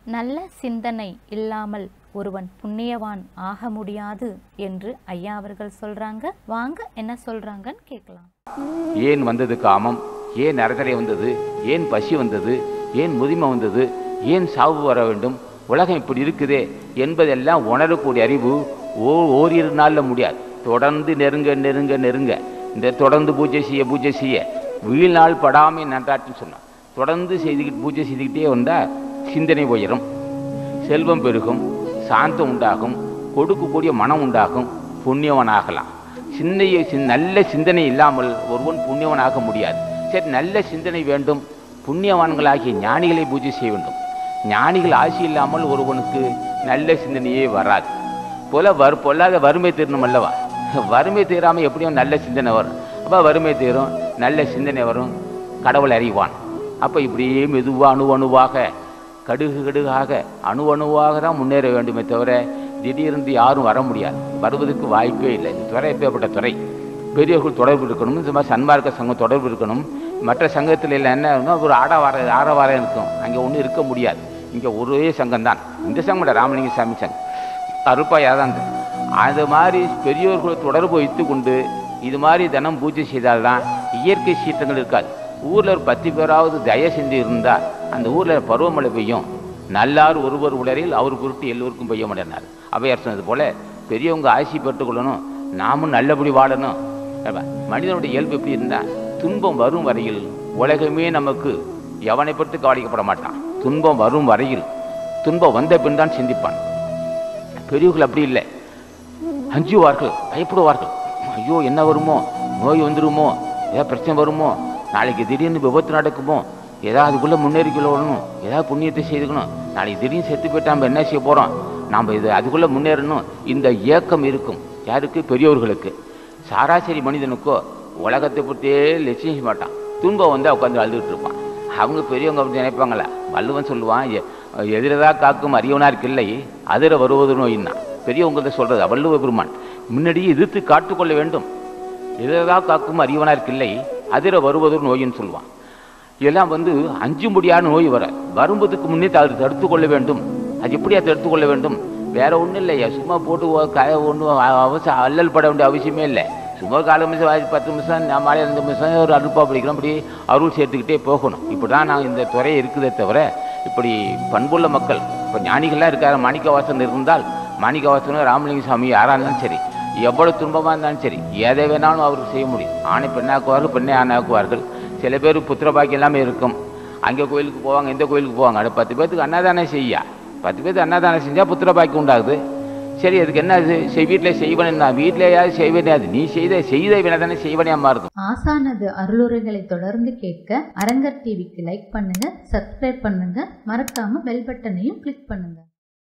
நல்ல சிந்தனை இல்லாமல் ஒருவன் புண்ணியவான் ஆக முடியாது என்று ஐயா அவர்கள் சொல்றாங்க வாங்க என்ன சொல்றாங்கன்னு கேட்கலாம் ஏன் வந்தது காமம் ஏன் நரகரை வந்தது ஏன் பசி வந்தது ஏன் முதுமை வந்தது ஏன் சாவு வர வேண்டும் உலகம் இப்படி இருக்குதே என்பதெல்லாம் உணரக்கூடிய அறிவு ஓ ஓரிரு நாளில் முடியாது தொடர்ந்து நெருங்க நெருங்க நெருங்க இந்த தொடர்ந்து பூஜை செய்ய பூஜை செய்ய வீழ்நாள் படாமை நன்றாட்டுன்னு சொன்னான் தொடர்ந்து செய்துக்கிட்டு பூஜை செய்துக்கிட்டே வந்தால் சிந்தனை உயரும் செல்வம் பெருகும் சாந்தம் உண்டாகும் கொடுக்கக்கூடிய மனம் உண்டாகும் புண்ணியவனாகலாம் சிந்தையை சின்- நல்ல சிந்தனை இல்லாமல் ஒருவன் புண்ணியவனாக முடியாது சரி நல்ல சிந்தனை வேண்டும் புண்ணியவான்களாகிய ஞானிகளை பூஜை செய்ய வேண்டும் ஞானிகள் ஆசி இல்லாமல் ஒருவனுக்கு நல்ல சிந்தனையே வராது போல வர் பொல்லாத வறுமை தீரணும் அல்லவா வறுமை தீராமல் எப்படியும் நல்ல சிந்தனை வரும் அப்போ வறுமை தீரும் நல்ல சிந்தனை வரும் கடவுள் அறிவான் அப்போ இப்படியே மெதுவாக அணு அணுவாக கடுகு கடுகாக அணு அணுவாக தான் முன்னேற வேண்டுமே தவிர திடீர்னு யாரும் வர முடியாது வருவதற்கு வாய்ப்பே இல்லை இந்த துறை எப்பேற்பட்ட துறை பெரியவர்கள் தொடர்பு இருக்கணும் இந்த மாதிரி சன்மார்க்க சங்கம் தொடர்பு இருக்கணும் மற்ற சங்கத்தில் எல்லாம் என்ன ஆகும்னா ஒரு ஆடவார ஆரவாரம் இருக்கும் அங்கே ஒன்றும் இருக்க முடியாது இங்கே ஒரே சங்கம் தான் இந்த சங்கம் இல்லை ராமலிங்க சாமி சங்கம் அருப்பாயாக தான் இருக்கு. அது மாதிரி பெரியோர்கள் தொடர்பு வைத்து கொண்டு இது மாதிரி தினம் பூஜை செய்தால்தான் இயற்கை சீற்றங்கள் இருக்காது ஊரில் ஒரு பத்து பேராவது தயவு செஞ்சு இருந்தால் அந்த ஊரில் பருவமழை பெய்யும் நல்லார் ஒருவர் உடலில் அவர் பொருட்டு எல்லோருக்கும் பெய்ய மாட்டேனார் அவையார் சொன்னது போல பெரியவங்க ஆசி பெற்றுக்கொள்ளணும் நாமும் நல்லபடி வாழணும் அப்ப மனிதனுடைய இயல்பு எப்படி இருந்தால் துன்பம் வரும் வரையில் உலகமே நமக்கு எவனை பற்றி கவனிக்கப்பட மாட்டான் துன்பம் வரும் வரையில் துன்பம் வந்த பின் தான் சிந்திப்பான் பெரியவர்கள் அப்படி இல்லை அஞ்சுவார்கள் பயப்படுவார்கள் ஐயோ என்ன வருமோ நோய் வந்துருமோ ஏதாவது பிரச்சனை வருமோ நாளைக்கு திடீர்னு விபத்து நடக்குமோ ஏதாவது அதுக்குள்ளே முன்னேறிக்கொள்ளணும் ஏதாவது புண்ணியத்தை செய்துக்கணும் நாளைக்கு திடீர்னு செத்து போயிட்டா நம்ம என்ன செய்ய போகிறோம் நாம் இது அதுக்குள்ளே முன்னேறணும் இந்த ஏக்கம் இருக்கும் யாருக்கு பெரியவர்களுக்கு சராசரி மனிதனுக்கோ உலகத்தை பற்றியே லட்சியம் செய்ய மாட்டான் துன்பம் வந்து உட்காந்து அழுதுகிட்டு இருப்பான் அவங்க பெரியவங்க அப்படி நினைப்பாங்களா வள்ளுவன் சொல்லுவான் எ- எதிரதா காக்கும் அரியவனார் கிள்ளை அதிர வருவது நோயின்னா பெரியவங்கள்ட்ட சொல்றது வள்ளுவ பெருமான் முன்னாடியே எதிர்த்து காட்டுக்கொள்ள வேண்டும் எதிரதா காக்கும் அரியவனார் கிள்ளை அதிர வருவது நோயின்னு சொல்லுவான் இதெல்லாம் வந்து அஞ்சு முடியாத நோய் வர வரும்பதுக்கு முன்னே அதை தடுத்து கொள்ள வேண்டும் அது எப்படி அதை தடுத்து கொள்ள வேண்டும் வேற ஒன்றும் இல்லையா சும்மா போட்டு ஒ- க ஒன்றும் அவசியம் அல்லல் பட வேண்டிய அவசியமே இல்லை சும்மா கால நிமிஷம் ஆச்சு, பத்து நிமிஷம் நான் மாலை ரெண்டு நிமிஷம் ஒரு அருப்பா படிக்கிறோம் அப்படி அருள் சேர்த்துக்கிட்டே போகணும் இப்படி தான் நான் இந்த துறை இருக்குதே தவிர இப்படி பண்புள்ள மக்கள் இப்போ ஞானிகள்லாம் இருக்காரு மாணிக்கவாசன் இருந்தால் மாணிக்கவாசனும் ராமலிங்க சாமி யாராக இருந்தாலும் சரி எவ்வளவு துன்பமாக இருந்தாலும் சரி எதை வேணாலும் அவருக்கு செய்ய முடியும் ஆணை பெண்ணாக்குவார்கள் பெண்ணை ஆணாக்குவார்கள் சில பேர் புத்திர பாக்கியம் எல்லாமே இருக்கும் அங்கே கோயிலுக்கு போவாங்க இந்த கோயிலுக்கு போவாங்க அது பத்து பேர்த்துக்கு அன்னதானம் செய்யா பத்து பேர்த்துக்கு அன்னதானம் செஞ்சால் புத்திர பாக்கியம் உண்டாகுது சரி அதுக்கு என்ன அது செய் வீட்டில் செய்வனே நான் வீட்டிலேயாவது செய்வனே அது நீ செய்த செய்த வினதானே செய்வனே மாறுது ஆசானது அருளுரைகளை தொடர்ந்து கேட்க அரங்கர் டிவிக்கு லைக் பண்ணுங்க சப்ஸ்கிரைப் பண்ணுங்க மறக்காம பெல் பட்டனையும் கிளிக் பண்ணுங்க